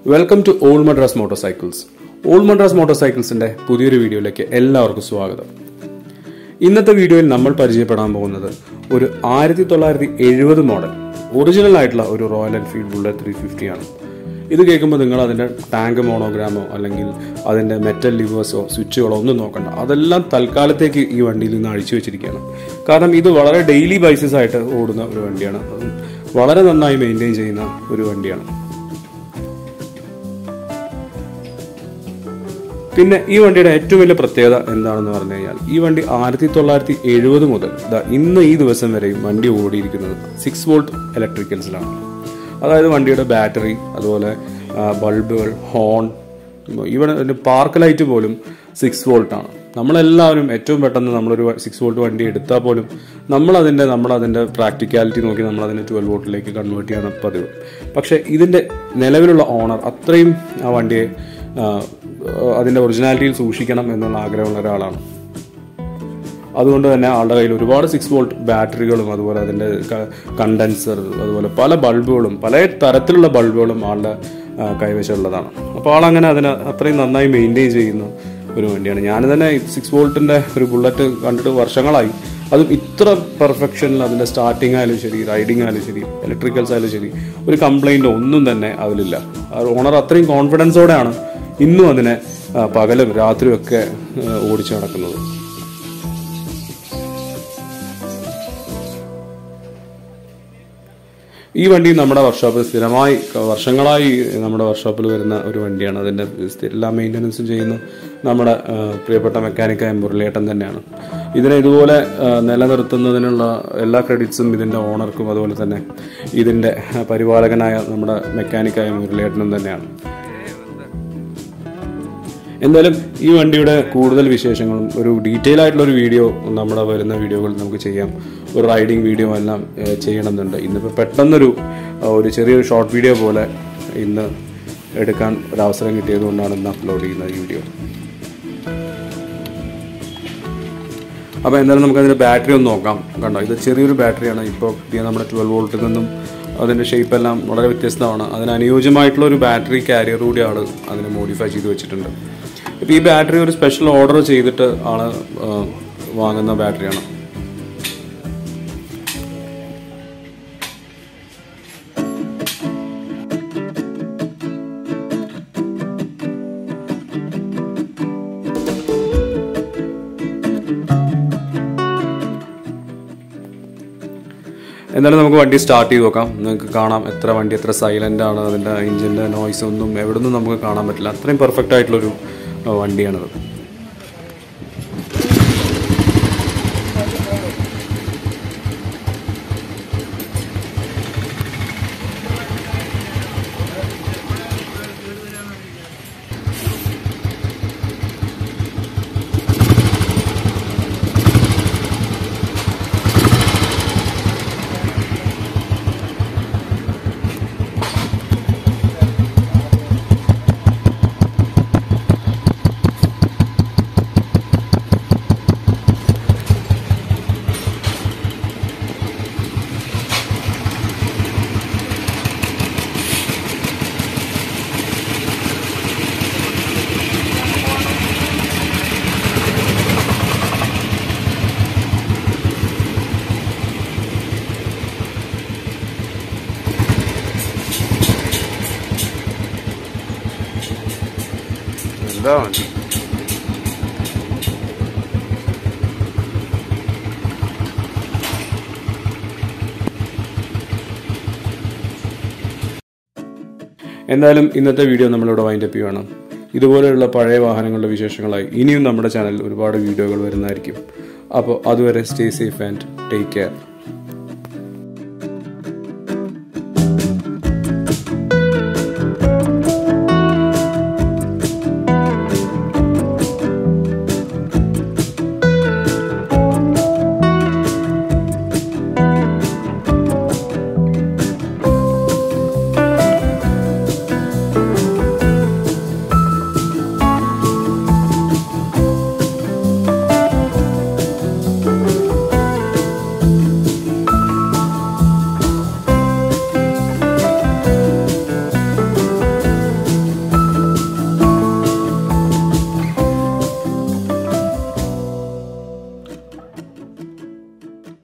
welcome to all Madras motorcycles all Madras motor സൈക്കിൾസിന്റെ പുതിയൊരു വീഡിയോയിലേക്ക് എല്ലാവർക്കും സ്വാഗതം ഇന്നത്തെ വീഡിയോയിൽ നമ്മൾ പരിചയപ്പെടാൻ പോകുന്നത് ഒരു ആയിരത്തി തൊള്ളായിരത്തി എഴുപത് മോഡൽ ഒറിജിനൽ ആയിട്ടുള്ള ഒരു Royal Enfield Bullet three fifty ആണ് ഇത് കേൾക്കുമ്പോൾ നിങ്ങൾ അതിൻ്റെ ടാങ്ക് മോണോഗ്രാമോ അല്ലെങ്കിൽ അതിൻ്റെ മെറ്റൽ ലിവേഴ്സോ സ്വിച്ചുകളോ ഒന്നും നോക്കണ്ട അതെല്ലാം തൽക്കാലത്തേക്ക് ഈ വണ്ടിയിൽ നിന്ന് അഴിച്ചു വെച്ചിരിക്കുകയാണ് കാരണം ഇത് വളരെ ഡെയിലി ബൈസസ് ആയിട്ട് ഓടുന്ന ഒരു വണ്ടിയാണ് അതും വളരെ നന്നായി മെയിൻറ്റെയിൻ ചെയ്യുന്ന ഒരു വണ്ടിയാണ് പിന്നെ ഈ വണ്ടിയുടെ ഏറ്റവും വലിയ പ്രത്യേകത എന്താണെന്ന് പറഞ്ഞു കഴിഞ്ഞാൽ ഈ വണ്ടി ആയിരത്തി തൊള്ളായിരത്തി എഴുപത് മുതൽ ദാ ഇന്ന് ഈ ദിവസം വരെയും വണ്ടി ഓടിയിരിക്കുന്നത് സിക്സ് വോൾട്ട് ഇലക്ട്രിക്കൽസിലാണ് അതായത് വണ്ടിയുടെ ബാറ്ററി അതുപോലെ ആ, ബൾബുകൾ ഹോൺ ഇവിടെ പാർക്ക് ലൈറ്റ് പോലും സിക്സ് വോൾട്ടാണ് നമ്മളെല്ലാവരും ഏറ്റവും പെട്ടെന്ന് നമ്മളൊരു സിക്സ് വോൾട്ട് വണ്ടി എടുത്താൽ പോലും നമ്മളതിൻ്റെ നമ്മളതിൻ്റെ പ്രാക്ടിക്കാലിറ്റി നോക്കി നമ്മളതിനെ ട്വൽവ് വോൾട്ടിലേക്ക് കൺവേർട്ട് ചെയ്യണം പതിവ് പക്ഷേ ഇതിൻ്റെ നിലവിലുള്ള ഓണർ അത്രയും ആ വണ്ടിയെ ആ, അതിൻ്റെ ഒറിജിനാലിറ്റിയിൽ സൂക്ഷിക്കണം എന്നുള്ള ആഗ്രഹമുള്ള ഒരാളാണ് അതുകൊണ്ട് തന്നെ ആളുടെ കയ്യിൽ ഒരുപാട് സിക്സ് വോൾട്ട് ബാറ്ററികളും അതുപോലെ അതിൻ്റെ കണ്ടൻസർ അതുപോലെ പല ബൾബുകളും പല തരത്തിലുള്ള ബൾബുകളും ആളുടെ ആ, കൈവശമുള്ളതാണ് അപ്പോൾ ആളങ്ങനെ അതിനെ അത്രയും നന്നായി മെയിൻറ്റെയിൻ ചെയ്യുന്ന ഒരു വണ്ടിയാണ് ഞാൻ തന്നെ സിക്സ് വോൾട്ടിൻ്റെ ഒരു ബുള്ളറ്റ് കണ്ടിട്ട് വർഷങ്ങളായി അതും ഇത്ര പെർഫെക്ഷനിൽ അതിൻ്റെ സ്റ്റാർട്ടിംഗ് ആയാലും ശരി റൈഡിംഗ് ആയാലും ശരി ഇലക്ട്രിക്കൽസ് ആയാലും ശരി ഒരു കംപ്ലൈൻറ്റ് ഒന്നും തന്നെ അതിലില്ല ഓണർ അത്രയും കോൺഫിഡൻസോടെയാണ് ഇന്നും അതിനെ ആ, പകലും രാത്രിയും ഒക്കെ ആ, ഓടിച്ചു നടക്കുന്നത് ഈ വണ്ടി നമ്മുടെ വർക്ക്ഷോപ്പിൽ സ്ഥിരമായി ക- വർഷങ്ങളായി നമ്മുടെ വർക്ക്ഷോപ്പിൽ വരുന്ന ഒരു വണ്ടിയാണ് അതിൻ്റെ സ്ഥിര- എല്ലാ മെയിൻ്റനൻസും ചെയ്യുന്ന നമ്മുടെ ആ, പ്രിയപ്പെട്ട മെക്കാനിക്കായ മുരളിയേട്ടൻ തന്നെയാണ് ഇതിനെ ഇതുപോലെ ആ, നിലനിർത്തുന്നതിനുള്ള എല്ലാ ക്രെഡിറ്റ്സും ഇതിൻ്റെ ഓണർക്കും അതുപോലെ തന്നെ ഇതിൻ്റെ പരിപാലകനായ നമ്മുടെ മെക്കാനിക്കായ മുരളിയേട്ടനും തന്നെയാണ് എന്തായാലും ഈ വണ്ടിയുടെ കൂടുതൽ വിശേഷങ്ങളും ഒരു ഡീറ്റെയിൽ ആയിട്ടുള്ള ഒരു വീഡിയോ നമ്മുടെ വരുന്ന വീഡിയോകൾ നമുക്ക് ചെയ്യാം ഒരു റൈഡിങ് വീഡിയോ എല്ലാം ഏഹ്, ചെയ്യണമെന്നുണ്ട് ഇന്നിപ്പോൾ പെട്ടെന്നൊരു ഏഹ്, ഒരു ചെറിയൊരു ഷോർട്ട് വീഡിയോ പോലെ ഇന്ന് എടുക്കാൻ ഒരു അവസരം കിട്ടിയത് കൊണ്ടാണ് ഇന്ന് അപ്ലോഡ് ചെയ്യുന്ന ഈ വീഡിയോ അപ്പോൾ എന്തായാലും നമുക്ക് അതിൻ്റെ ബാറ്ററി ഒന്ന് നോക്കാം കണ്ടോ ഇത് ചെറിയൊരു ബാറ്ററിയാണ് ഇപ്പോൾ കിട്ടിയ നമ്മുടെ ട്വൽവ് വോൾട്ടിൽ നിന്നും അതിൻ്റെ ഷേപ്പ് എല്ലാം വളരെ വ്യത്യസ്തമാണ് അതിന് അനുയോജ്യമായിട്ടുള്ള ഒരു ബാറ്ററി കാരിയർ കൂടിയാണ് അതിനെ മോഡിഫൈ ചെയ്ത് വെച്ചിട്ടുണ്ട് ഇപ്പോൾ ഈ ബാറ്ററി ഒരു സ്പെഷ്യൽ ഓർഡർ ചെയ്തിട്ട് ആണ് ആ, വാങ്ങുന്ന ബാറ്ററിയാണ് എന്നാലും നമുക്ക് വണ്ടി സ്റ്റാർട്ട് ചെയ്ത് നോക്കാം നിങ്ങൾക്ക് കാണാം എത്ര വണ്ടി എത്ര സൈലന്റ് ആണ് അതിൻ്റെ എഞ്ചിൻ്റെ നോയ്സ് ഒന്നും എവിടെ നിന്നും നമുക്ക് കാണാൻ പറ്റില്ല അത്രയും പെർഫെക്റ്റ് ആയിട്ടുള്ളൊരു ആ, വണ്ടിയാണത് എന്താ വണ്ടി എന്തായാലും ഇന്നത്തെ വീഡിയോ നമ്മളിവിടെ വൈൻഡപ്പ് ചെയ്യുകയാണ് ഇതുപോലെയുള്ള പഴയ വാഹനങ്ങളുടെ വിശേഷങ്ങളായി ഇനിയും നമ്മുടെ ചാനലിൽ ഒരുപാട് വീഡിയോകൾ വരുന്നതായിരിക്കും അപ്പോൾ അതുവരെ stay safe and take care